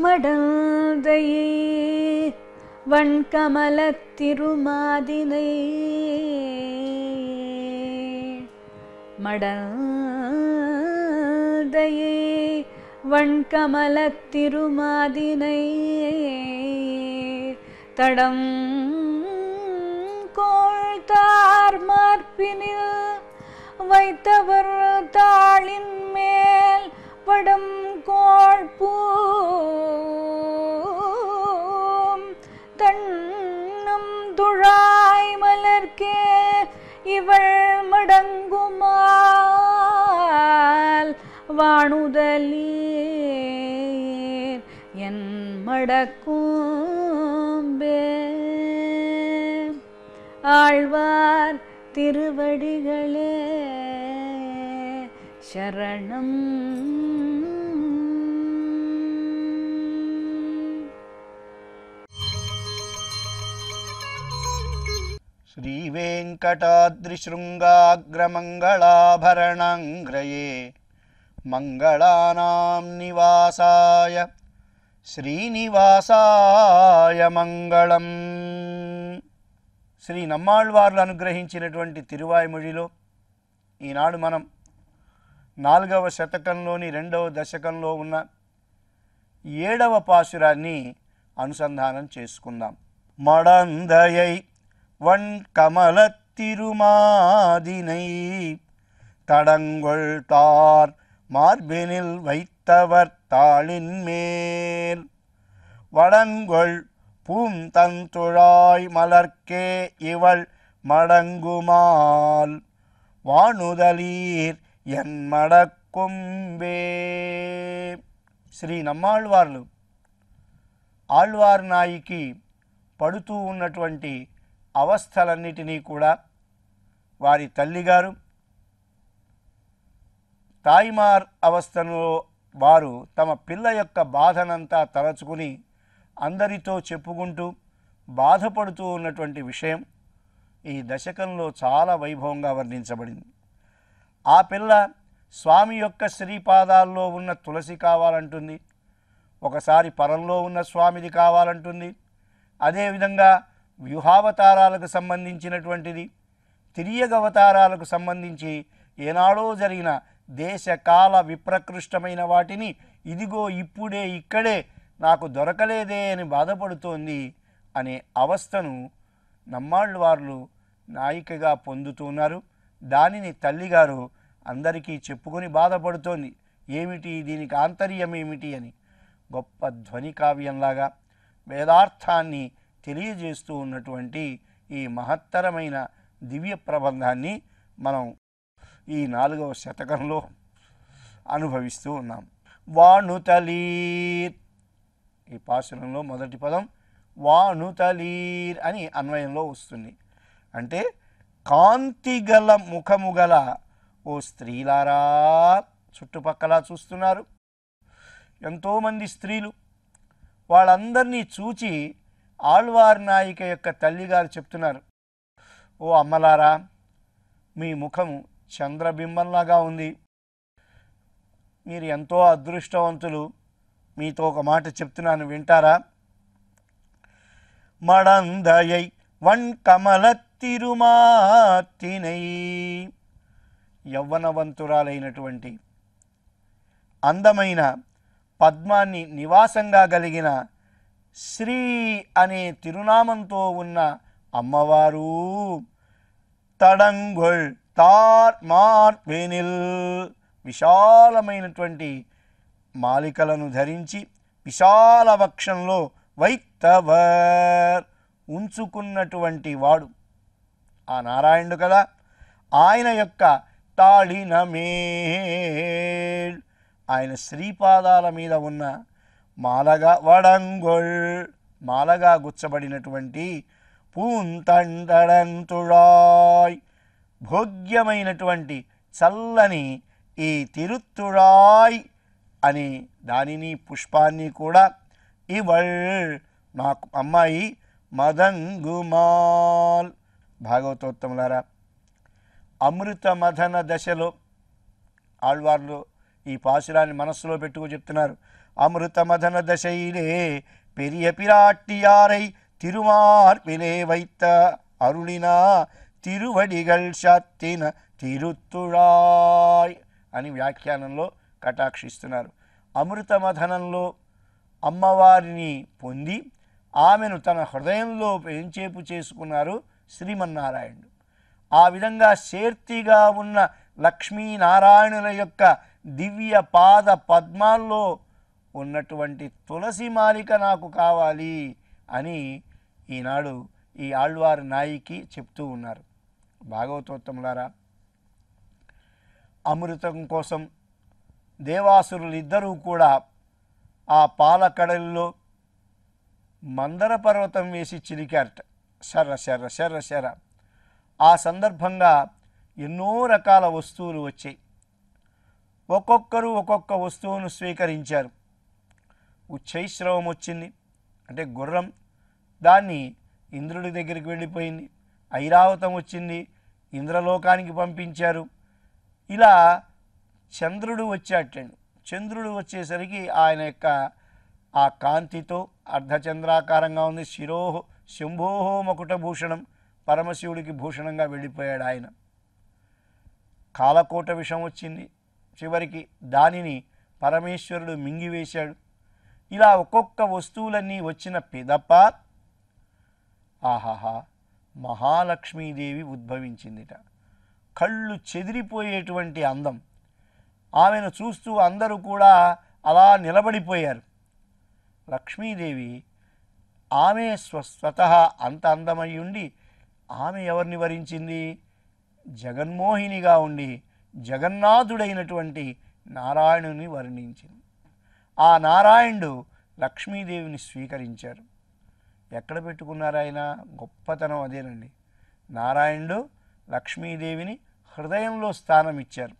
மடந்தையே வண்கமலத் திருமாதினை மடந்தையே வண்கமலத் திருமாதினை தடம் கோழ்த்தார் மார்பினில் வைத்தவர் தாளின் மேல் படம் கோழ்பூம் தன்னம் துழாய் மலர்க்கே இவள் மடங்குமால் வாணுதலீர் என் மடக்கூம்பே ஆழ்வார் திருவடிகளே சரணம் श्रीवेङ्कटाद्रिशृङ्गाग्रमङ्गलाभरणाङ्ग्रये मङ्गलानां निवासाय శ్రీనివాసాయ మంగళం శ్రీ నమ్మాళ్వార్లు అనుగ్రహించినటువంటి తిరువాయిమొழிలో ఈనాడు మనం నాలుగవ శతకంలోని రెండవ దశకంలో ఉన్న ఏడవ పాశురాన్ని అనుసంధానం చేసుకుందాం మడందయై వన్ కమల తిరుమాదినై தடங்கொள் தார் மார்பினில் வைத்தவர் தாளின் மேல் வடங்கொள் பூம் தந்துழாய் மலர்க்கே இவள் மடங்குமால் వాణుదలీర్ ఎన్మడకుంబే శ్రీ నమ్మాళ్వార్లు ఆళ్వార్ నాయికి పడుతూ ఉన్నటువంటి అవస్థలన్నిటినీ కూడా వారి తల్లిగారు తాయిమార్ అవస్థలో వారు తమ పిల్ల యొక్క బాధనంతా తలచుకుని అందరితో చెప్పుకుంటూ బాధపడుతూ ఉన్నటువంటి విషయం ఈ దశకంలో చాలా వైభవంగా వర్ణించబడింది ఆ పిల్ల స్వామి యొక్క శ్రీపాదాల్లో ఉన్న తులసి కావాలంటుంది ఒకసారి పరంలో ఉన్న స్వామిది కావాలంటుంది అదేవిధంగా వ్యూహావతారాలకు సంబంధించినటువంటిది తిరియగ అవతారాలకు సంబంధించి ఏనాడో జరిగిన దేశ కాల విప్రకృష్టమైన వాటిని ఇదిగో ఇప్పుడే ఇక్కడే నాకు దొరకలేదే అని బాధపడుతోంది అనే అవస్థను నమ్మాళ్ళు వారు నాయికగా పొందుతున్నారు దానిని తల్లిగారు అందరికీ చెప్పుకొని బాధపడుతోంది ఏమిటి దీనికి ఆంతర్యం ఏమిటి అని గొప్ప ధ్వని కావ్యంలాగా వేదార్థాన్ని తెలియజేస్తూ ఉన్నటువంటి ఈ మహత్తరమైన దివ్య ప్రబంధాన్ని మనం ఈ నాలుగవ శతకంలో అనుభవిస్తూ ఉన్నాం వాణుతలీర్ ఈ పాశురంలో మొదటి పదం వాణుతలీర్ అని అన్వయంలో వస్తుంది అంటే కాంతిగల ముఖము గల ఓ స్త్రీలారా చుట్టుపక్కల చూస్తున్నారు ఎంతోమంది స్త్రీలు వాళ్ళందరినీ చూచి ఆళ్వార్ నాయిక యొక్క తల్లిగారు చెప్తున్నారు ఓ అమ్మలారా మీ ముఖము చంద్రబింబంలాగా ఉంది మీరు ఎంతో అదృష్టవంతులు మీతో ఒక మాట చెప్తున్నాను వింటారా మడందయై వన్ కమల తిరుమాతినై యవ్వనవంతురాలైనటువంటి అందమైన పద్మాన్ని నివాసంగా కలిగిన శ్రీ అనే తిరునామంతో ఉన్న అమ్మవారు తడంగొల్ తార్ మార్ వేనిల్ విశాలమైనటువంటి మాలికలను ధరించి విశాల వక్షంలో వైత్తవర్ ఉంచుకున్నటువంటి వాడు ఆ నారాయణుడు కదా ఆయన యొక్క తాళిన మేల్ ఆయన శ్రీపాదాల మీద ఉన్న మాలగా వడంగొల్ మాలగా గుచ్చబడినటువంటి పూంతండడంతుళాయ్ భోగ్యమైనటువంటి చల్లని ఈ తిరుత్తుళాయ్ అని దానిని పుష్పాన్ని కూడా ఇవళ్ నాకు అమ్మాయి మదంగుమాల్ భాగవతోత్తములారా అమృత మథన దశలో ఆళ్వార్లు ఈ పాశురాన్ని మనస్సులో పెట్టుకు చెప్తున్నారు అమృతమదన దశైలే పెరియ పిరాట్టియారై తిరుమార్పిలే వైத்த అరుళినా తిరువడిగల్ శాత్తిన తిరుత్తుళాయ్ అని వ్యాఖ్యానంలో కటాక్షిస్తున్నారు అమృతమథనంలో అమ్మవారిని పొంది ఆమెను తన హృదయంలో పెంచేపు చేసుకున్నారు శ్రీమన్నారాయణుడు ఆ విధంగా శేర్తిగా ఉన్న లక్ష్మీనారాయణుల యొక్క దివ్య పాద పద్మాల్లో ఉన్నటువంటి తులసి మాలిక నాకు కావాలి అని ఈనాడు ఈ ఆళ్వారు నాయికి చెప్తూ ఉన్నారు భాగవతోత్తములారా అమృతం కోసం దేవాసురులిద్దరూ కూడా ఆ పాలకడలిలో మందర పర్వతం వేసి చిలికారట శర్ర శర్ర శర్ర శర్ర ఆ సందర్భంగా ఎన్నో రకాల వస్తువులు వచ్చాయి ఒక్కొక్కరు ఒక్కొక్క వస్తువును స్వీకరించారు ఉచ్చైశ్రవం వచ్చింది అంటే గుర్రం దాన్ని ఇంద్రుడి దగ్గరికి వెళ్ళిపోయింది ఐరావతం వచ్చింది ఇంద్రలోకానికి పంపించారు ఇలా చంద్రుడు వచ్చేటండి చంద్రుడు వచ్చేసరికి ఆయన యొక్క ఆ కాంతితో అర్ధచంద్రాకారంగా ఉంది శిరోహో శంభోహో మకుటభూషణం పరమశివుడికి భూషణంగా వెళ్ళిపోయాడు ఆయన కాలకోట విషం వచ్చింది చివరికి దానిని పరమేశ్వరుడు మింగివేశాడు ఇలా ఒక్కొక్క వస్తువులన్నీ వచ్చిన పిదప ఆహాహా మహాలక్ష్మీదేవి ఉద్భవించిందిట కళ్ళు చెదిరిపోయేటువంటి అందం ఆమెను చూస్తూ అందరూ కూడా అలా నిలబడిపోయారు లక్ష్మీదేవి ఆమె స్వ స్వతహ అంత అందమై ఉండి ఆమె ఎవరిని వరించింది జగన్మోహినిగా ఉండి జగన్నాథుడైనటువంటి నారాయణుని వర్ణించింది ఆ నారాయణుడు లక్ష్మీదేవిని స్వీకరించారు ఎక్కడ పెట్టుకున్నారు ఆయన గొప్పతనం అదేనండి నారాయణుడు లక్ష్మీదేవిని హృదయంలో స్థానం ఇచ్చారు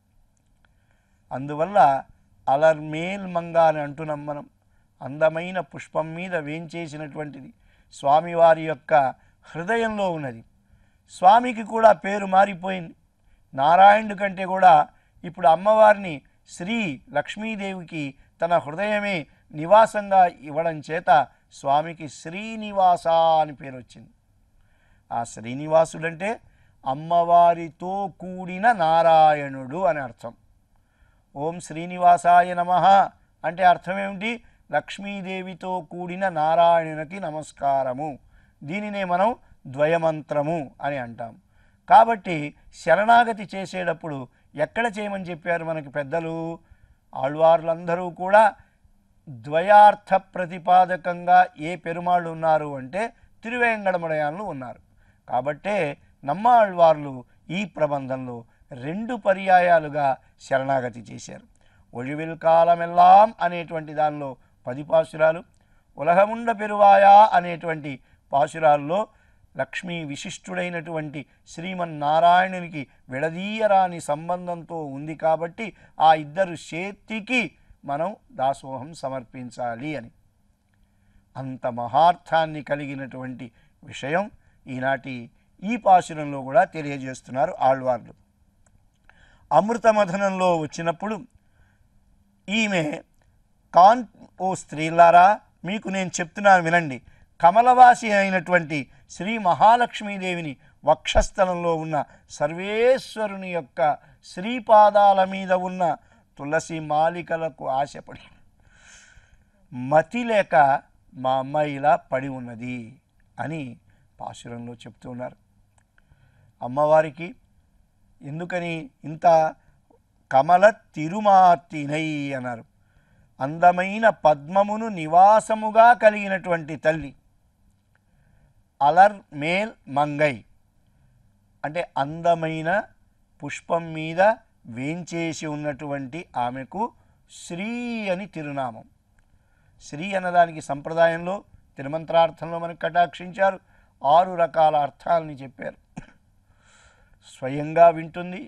అందువల్ల అలర్మేల్ మంగ అని అంటున్నాం మనం అందమైన పుష్పం మీద వేంచేసినటువంటిది స్వామివారి యొక్క హృదయంలో ఉన్నది స్వామికి కూడా పేరు మారిపోయింది నారాయణుడి కంటే కూడా ఇప్పుడు అమ్మవారిని శ్రీ లక్ష్మీదేవికి తన హృదయమే నివాసంగా ఇవ్వడం చేత స్వామికి శ్రీనివాస అని పేరు వచ్చింది ఆ శ్రీనివాసుడంటే అమ్మవారితో కూడిన నారాయణుడు అని అర్థం ఓం శ్రీనివాసాయ నమ అంటే అర్థం ఏమిటి లక్ష్మీదేవితో కూడిన నారాయణునికి నమస్కారము దీనినే మనం ద్వయమంత్రము అని అంటాం కాబట్టి శరణాగతి చేసేటప్పుడు ఎక్కడ చేయమని చెప్పారు మనకి పెద్దలు ఆళ్వార్లందరూ కూడా ద్వయార్థ ప్రతిపాదకంగా ఏ పెరుమాళ్ళు ఉన్నారు అంటే తిరువేంగడమడయాన్లు ఉన్నారు కాబట్టే నమ్మాళ్వార్లు ఈ ప్రబంధంలో రెండు పర్యాయాలుగా శరణాగతి చేశారు ఒழிవిల్ కాలమెల్లాం అనేటువంటి దానిలో పది పాసురాలు ఉలహముండ పెరువాయా అనేటువంటి పాసురాల్లో లక్ష్మీ విశిష్టుడైనటువంటి శ్రీమన్నారాయణునికి విడదీయరాని సంబంధంతో ఉంది కాబట్టి ఆ ఇద్దరు చేతికి మనం దాసోహం సమర్పించాలి అని అంత మహార్థాన్ని కలిగినటువంటి విషయం ఈనాటి ఈ పాశురంలో కూడా తెలియజేస్తున్నారు ఆళ్వార్లు అమృతమథనంలో వచ్చినప్పుడు ఈమె కాన్ ఓ స్త్రీలారా మీకు నేను చెప్తున్నాను వినండి కమలవాసి అయినటువంటి శ్రీ మహాలక్ష్మీదేవిని వక్షస్థలంలో ఉన్న సర్వేశ్వరుని యొక్క శ్రీపాదాల మీద ఉన్న తులసి మాలికలకు ఆశపడి మతి లేక మా అమ్మాయి ఇలా పడి ఉన్నది అని పాశురంలో చెప్తూ ఉన్నారు అమ్మవారికి ఎందుకని ఇంత కమల తిరుమార్తినై అన్నారు అందమైన పద్మమును నివాసముగా కలిగినటువంటి తల్లి అలర్ మేల్ మంగై అంటే అందమైన పుష్పం మీద వేంచేసి ఉన్నటువంటి ఆమెకు శ్రీ అని తిరునామం శ్రీ అన్నదానికి సంప్రదాయంలో తిరుమంత్రార్థంలో మనకు కటాక్షించారు ఆరు రకాల అర్థాలని చెప్పారు స్వయంగా వింటుంది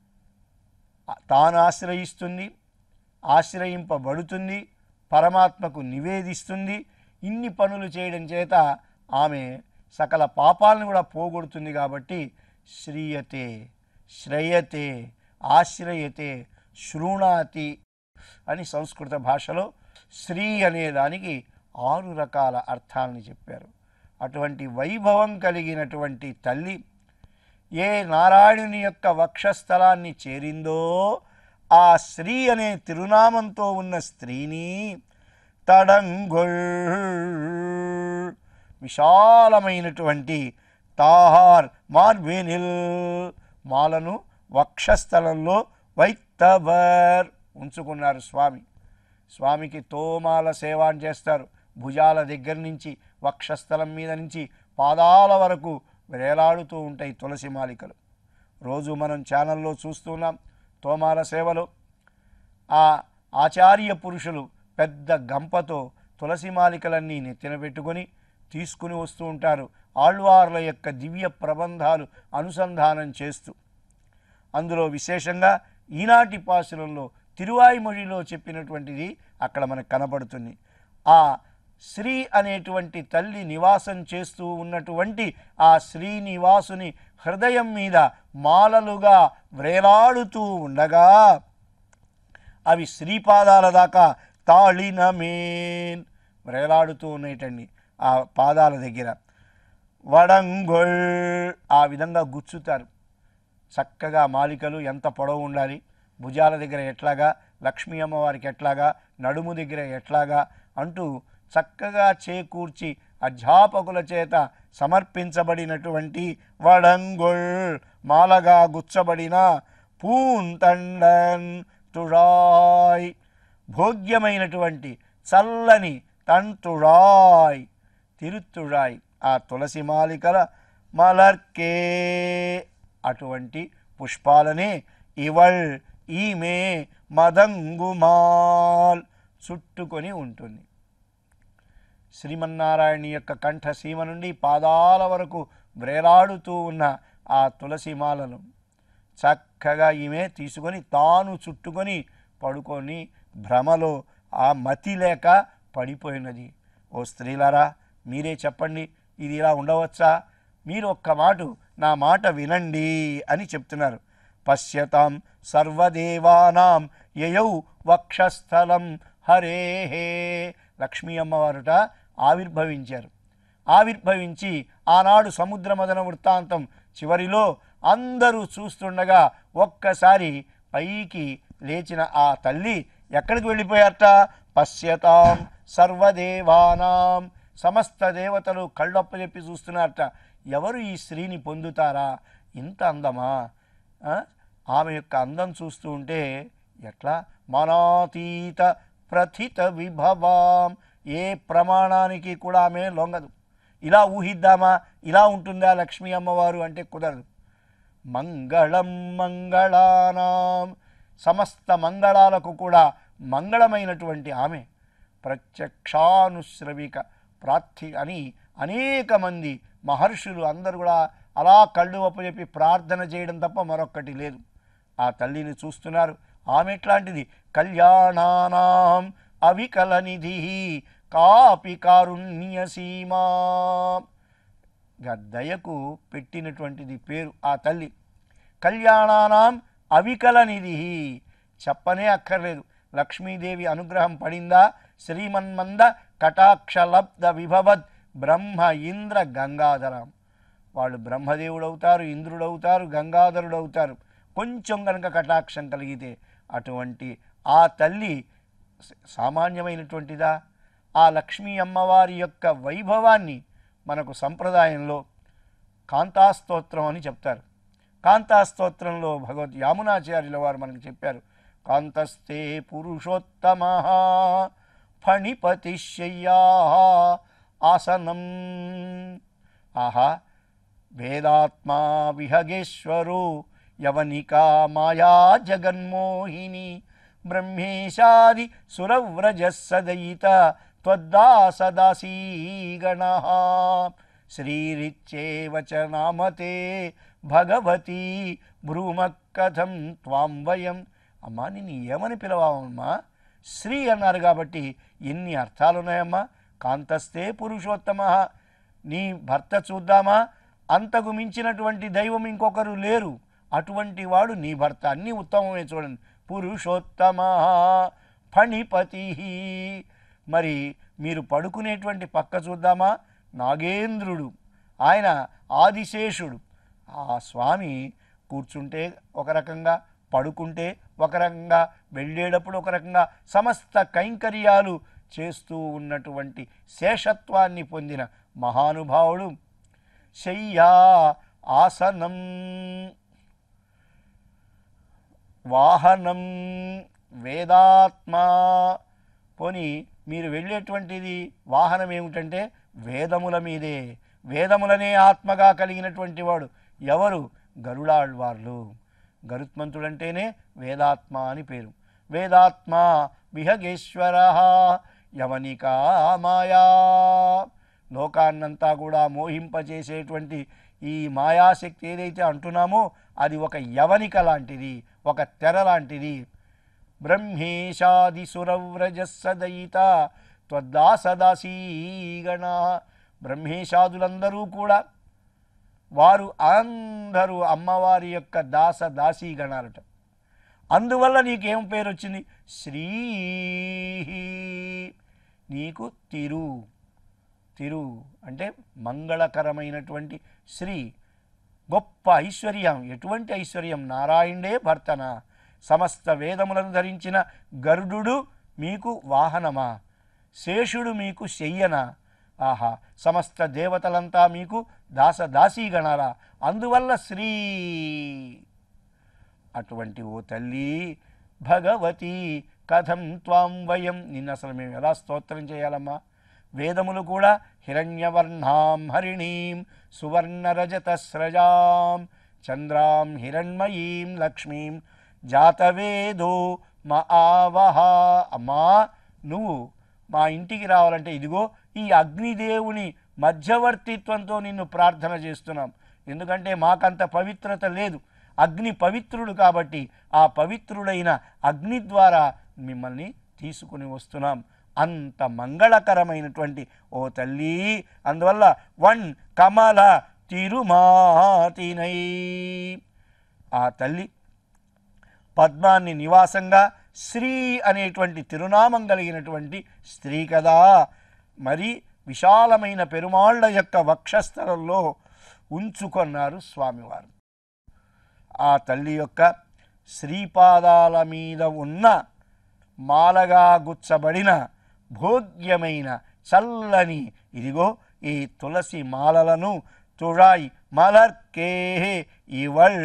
తాను ఆశ్రయిస్తుంది ఆశ్రయింపబడుతుంది పరమాత్మకు నివేదిస్తుంది ఇన్ని పనులు చేయడం చేత ఆమె సకల పాపాలను కూడా పోగొడుతుంది కాబట్టి శ్రీయతే శ్రయతే ఆశ్రయతే శృణాతి అని సంస్కృత భాషలో శ్రీ అనే దానికి ఆరు రకాల అర్థాలని చెప్పారు అటువంటి వైభవం కలిగినటువంటి తల్లి ఏ నారాయణుని యొక్క వక్షస్థలాన్ని చేరిందో ఆ శ్రీ అనే తిరునామంతో ఉన్న స్త్రీని తడంగొల్ విశాలమైనటువంటి తాహార్ మార్బేనిల్ మాలను వక్షస్థలంలో వైత్తవర్ ఉంచుకున్నారు స్వామి స్వామికి తోమాల సేవ అని చేస్తారు భుజాల దగ్గర నుంచి వక్షస్థలం మీద నుంచి పాదాల వరకు వేలాడుతూ ఉంటాయి తులసి మాలికలు రోజు మనం ఛానల్లో చూస్తున్నాం తోమాల సేవలో ఆ ఆచార్య పురుషులు పెద్ద గంపతో తులసి మాలికలన్నీ నెత్తిన పెట్టుకొని తీసుకుని వస్తూ ఉంటారు ఆళ్వార్ల యొక్క దివ్య ప్రబంధాలు అనుసంధానం చేస్తూ అందులో విశేషంగా ఈనాటి పాసురంలో తిరువాయిమొழிలో చెప్పినటువంటిది అక్కడ మనకు కనపడుతుంది ఆ శ్రీ అనేటువంటి తల్లి నివాసం చేస్తూ ఉన్నటువంటి ఆ శ్రీనివాసుని హృదయం మీద మాలలుగా వ్రేలాడుతూ ఉండగా అవి శ్రీపాదాల దాకా తాళినమేన్ వ్రేలాడుతూ ఉన్నాయిటండి ఆ పాదాల దగ్గర వడంగొల్ ఆ విధంగా గుచ్చుతారు చక్కగా మాలికలు ఎంత పొడవు ఉండాలి భుజాల దగ్గర ఎట్లాగా లక్ష్మీ అమ్మవారికి ఎట్లాగా నడుము దగ్గర ఎట్లాగా అంటూ చక్కగా చేకూర్చి అధ్యాపకుల చేత సమర్పించబడినటువంటి వడంగొల్ మాలగా గుచ్చబడిన పూంతండన్ తుడాయ్ భోగ్యమైనటువంటి చల్లని తంతుడాయ్ తిరుత్తుడాయ్ ఆ తులసి మాలికల మలర్కే అటువంటి పుష్పాలనే ఇవల్ ఈమె మదంగుమాల్ చుట్టుకొని ఉంటుంది శ్రీమన్నారాయణ యొక్క కంఠ సీమ నుండి పాదాల వరకు వ్రేలాడుతూ ఉన్న ఆ తులసి మాలను చక్కగా ఈమె తీసుకొని తాను చుట్టుకొని పడుకొని భ్రమలో ఆ మతి లేక పడిపోయినది ఓ స్త్రీలారా మీరే చెప్పండి ఇది ఇలా ఉండవచ్చా మీరు ఒక్క మాట నా మాట వినండి అని చెప్తున్నారు పశ్యతాం సర్వదేవానాం యయౌ వక్షస్థలం హరేహే లక్ష్మీ అమ్మవారుట ఆవిర్భవించారు ఆవిర్భవించి ఆనాడు సముద్ర మదన వృత్తాంతం చివరిలో అందరూ చూస్తుండగా ఒక్కసారి పైకి లేచిన ఆ తల్లి ఎక్కడికి వెళ్ళిపోయారట పశ్యతాం సర్వదేవానాం సమస్త దేవతలు కళ్ళొప్పజెప్పి చూస్తున్నారట ఎవరు ఈ స్త్రీని పొందుతారా ఇంత అందమా ఆ? ఆమె యొక్క అందం చూస్తూ ఉంటే ఎట్లా మనాతీత ప్రథిత విభవాం ఏ ప్రమాణానికి కూడా ఆమె లొంగదు ఇలా ఊహిద్దామా ఇలా ఉంటుందా లక్ష్మీ అమ్మవారు అంటే కుదరదు మంగళం మంగళానాం సమస్త మంగళాలకు కూడా మంగళమైనటువంటి ఆమె ప్రత్యక్షానుశ్రవిక ప్రార్థి అని అనేక మంది మహర్షులు అందరూ కూడా అలా కళ్ళు ఒప్పజెప్పి ప్రార్థన చేయడం తప్ప మరొక్కటి లేదు ఆ తల్లిని చూస్తున్నారు ఆమె ఎట్లాంటిది కళ్యాణానాం అవికల నిధి కాపి కారుణ్య సీమా ఇక దయకు పెట్టినటువంటిది పేరు ఆ తల్లి కళ్యాణానాం అవికల నిధి చెప్పనే అక్కర్లేదు లక్ష్మీదేవి అనుగ్రహం పడిందా శ్రీమన్మంద కటాక్షలబ్ద విభవద్ బ్రహ్మ ఇంద్ర గంగాధరం వాళ్ళు బ్రహ్మదేవుడవుతారు ఇంద్రుడవుతారు గంగాధరుడవుతారు కొంచెం కనుక కటాక్షం కలిగితే అటువంటి ఆ తల్లి స- సామాన్యమైనటువంటిదా ఆ లక్ష్మీ అమ్మవారి యొక్క వైభవాన్ని మనకు సంప్రదాయంలో కాంతాస్తోత్రం అని చెప్తారు కాంతాస్తోత్రంలో భగవద్ యామునాచార్యుల వారు మనకు చెప్పారు కాంతస్తే పురుషోత్తమ ఫణిపతిశయ్యా ఆసనం ఆహా వేదాత్మా విహగేశ్వరో యవనికా మాయా జగన్మోహిని బ్రహ్మేశాది సురవ్రజ సదయిత త్వద్దాసదాసీగణ శ్రీరిచ్చేవ చ నామతే భగవతి భ్రూమకథం త్వాం వయం అమ్మా నిన్ను ఏమని పిలవామమ్మా శ్రీ అన్నారు కాబట్టి ఎన్ని అర్థాలు ఉన్నాయమ్మా కాంతస్తే పురుషోత్తమ నీ భర్త చూద్దామా అంతకు మించినటువంటి దైవం ఇంకొకరు లేరు అటువంటి వాడు నీ భర్త అన్నీ ఉత్తమమే చూడండి పురుషోత్తమ ఫణిపతి మరి మీరు పడుకునేటువంటి పక్క చూద్దామా నాగేంద్రుడు ఆయన ఆదిశేషుడు ఆ స్వామి కూర్చుంటే ఒక రకంగా పడుకుంటే ఒక రకంగా వెళ్ళేటప్పుడు ఒక రకంగా సమస్త కైంకర్యాలు చేస్తూ ఉన్నటువంటి శేషత్వాన్ని పొందిన మహానుభావుడు శయ్యా ఆసనం వాహనం వేదాత్మా పోని మీరు వెళ్ళేటువంటిది వాహనం ఏమిటంటే వేదముల మీదే వేదములనే ఆత్మగా కలిగినటువంటి వాడు ఎవరు గరుడాళ్వార్లు గరుత్మంతుడంటేనే వేదాత్మ అని పేరు వేదాత్మ విహగేశ్వర యవనికా మాయా లోకాన్నంతా కూడా మోహింపచేసేటువంటి ఈ మాయాశక్తి ఏదైతే అంటున్నామో అది ఒక యవనిక లాంటిది ఒక తెర లాంటిది బ్రహ్మేశాది సురవ్రజస్సదయిత త్వద్దాసదాసీగణ బ్రహ్మేశాదులందరూ కూడా వారు అందరూ అమ్మవారి యొక్క దాస దాసీగణాలట అందువల్ల నీకేం పేరు వచ్చింది శ్రీ నీకు తిరు తిరు అంటే మంగళకరమైనటువంటి శ్రీ గొప్ప ఐశ్వర్యం ఎటువంటి ఐశ్వర్యం నారాయణే భర్తన సమస్త వేదములను ధరించిన గరుడు మీకు వాహనమా శేషుడు మీకు శయ్యన ఆహా సమస్త దేవతలంతా మీకు దాస దాసీగణాలా అందువల్ల శ్రీ అటువంటి ఓ తల్లి భగవతి కథం త్వాం వయం నిన్ను అసలు మేము ఎలా స్తోత్రం చేయాలమ్మా వేదములు కూడా హిరణ్యవర్ణాం హరిణీం సువర్ణరజతస్రజాం చంద్రాం హిరణ్మయీం లక్ష్మీం జాతవేదో మా ఆవహ అమ్మా నువ్వు మా ఇంటికి రావాలంటే ఇదిగో ఈ అగ్నిదేవుని మధ్యవర్తిత్వంతో నిన్ను ప్రార్థన చేస్తున్నాం ఎందుకంటే మాకంత పవిత్రత లేదు అగ్ని పవిత్రుడు కాబట్టి ఆ పవిత్రుడైన అగ్ని ద్వారా మిమ్మల్ని తీసుకుని వస్తున్నాం అంత మంగళకరమైనటువంటి ఓ తల్లి అందువల్ల వన్ కమల తిరుమాతినై ఆ తల్లి పద్మాన్ని నివాసంగా శ్రీ అనేటువంటి తిరునామం కలిగినటువంటి స్త్రీ కదా మరి విశాలమైన పెరుమాళ్ల యొక్క వక్షస్థలంలో ఉంచుకొన్నారు స్వామివారు ఆ తల్లి యొక్క శ్రీపాదాల మీద ఉన్న మాలగా గుచ్చబడిన భోగ్యమైన చల్లని ఇదిగో ఈ తులసి మాలలను తుഴായി మలర్కే ఇవల్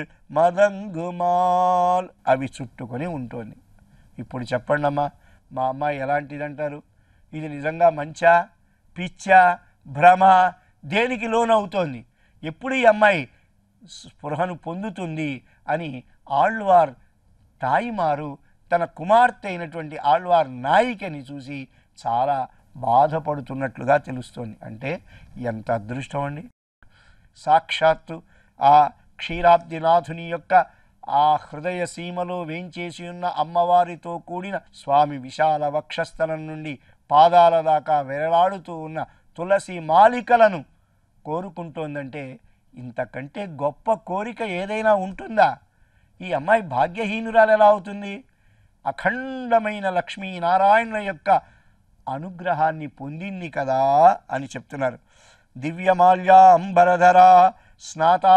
మదంగుమాల్ అవి చుట్టుకొని ఉంటుంది ఇప్పుడు చెప్పండి అమ్మా మా అమ్మాయి ఎలాంటిదంటారు ఇది నిజంగా మంచా పిచ్చా భ్రమ దేనికి లోనవుతోంది ఎప్పుడు ఈ అమ్మాయి స్పృహను పొందుతుంది అని ఆళ్వార్ తాయిమారు తన కుమార్తె అయినటువంటి ఆళ్వార్ నాయికని చూసి చాలా బాధపడుతున్నట్లుగా తెలుస్తోంది అంటే ఎంత అదృష్టం అండి సాక్షాత్తు ఆ క్షీరాబ్దినాథుని యొక్క ఆ హృదయ సీమలో వేంచేసి ఉన్న అమ్మవారితో కూడిన స్వామి విశాల వక్షస్థలం నుండి పాదాల దాకా వెరలాడుతూ ఉన్న తులసి మాలికలను కోరుకుంటోందంటే ఇంతకంటే గొప్ప కోరిక ఏదైనా ఉంటుందా ఈ అమ్మాయి భాగ్యహీనురాలు ఎలా అవుతుంది అఖండమైన లక్ష్మీనారాయణుల యొక్క అనుగ్రహాన్ని పొందింది కదా అని చెప్తున్నారు దివ్యమాల్యాంబరధర స్నాతా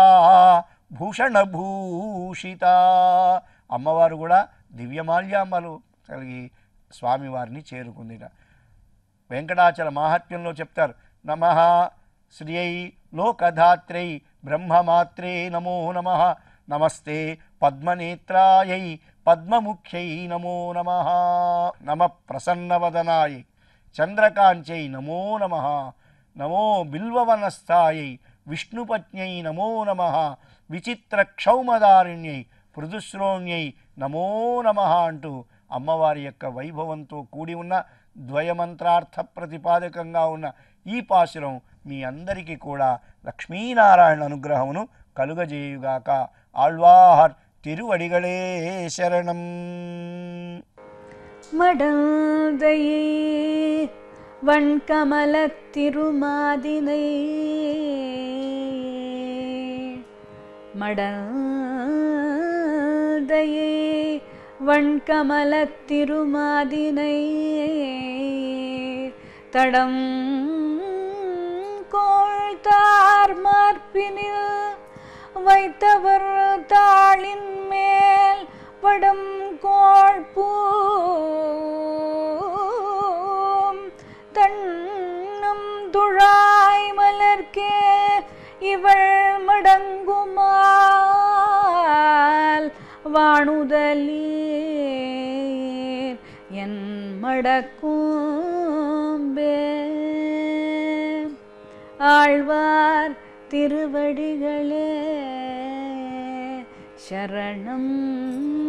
భూషణభూషిత అమ్మవారు కూడా దివ్యమాల్యాంబలు కలిగి స్వామివారిని చేరుకుందిట వెంకటాచల మాహాత్మ్యంలో చెప్తారు నమ శ్రియై లోకధాత్రై బ్రహ్మమాత్రే నమో నమ నమస్తే పద్మనేత్రాయై పద్మముఖ్యై నమో నమ నమ ప్రసన్నవదనాయై చంద్రకాంచై నమో నమ నమో బిల్వవనస్థాయై విష్ణుపత్న్యై నమో నమ విచిత్ర క్షౌమదారిణ్యై పృథుశ్రోణ్యై నమో నమ అంటూ అమ్మవారి యొక్క వైభవంతో కూడి ఉన్న ద్వయమంత్రార్థ ప్రతిపాదకంగా ఉన్న ఈ పాశురం మీ అందరికీ కూడా లక్ష్మీనారాయణ అనుగ్రహమును కలుగజేయుగాక ఆళ్వార్ తిరువడిగళే శరణం மடந்தையே வண்கமலத் திருமாதினை மடந்தையே வண்கமலத் திருமாதினை தடம் கோழ்த்தார் மார்பினில் வைத்தவர் தாளின் மேல் படம் கோழ்பூம் தன்னும் துழாய் மலர்க்கே இவள் மடங்குமால் வாணுதலீர் என் மடக்கூம்பே ஆழ்வார் திருவடிகளே சரணம்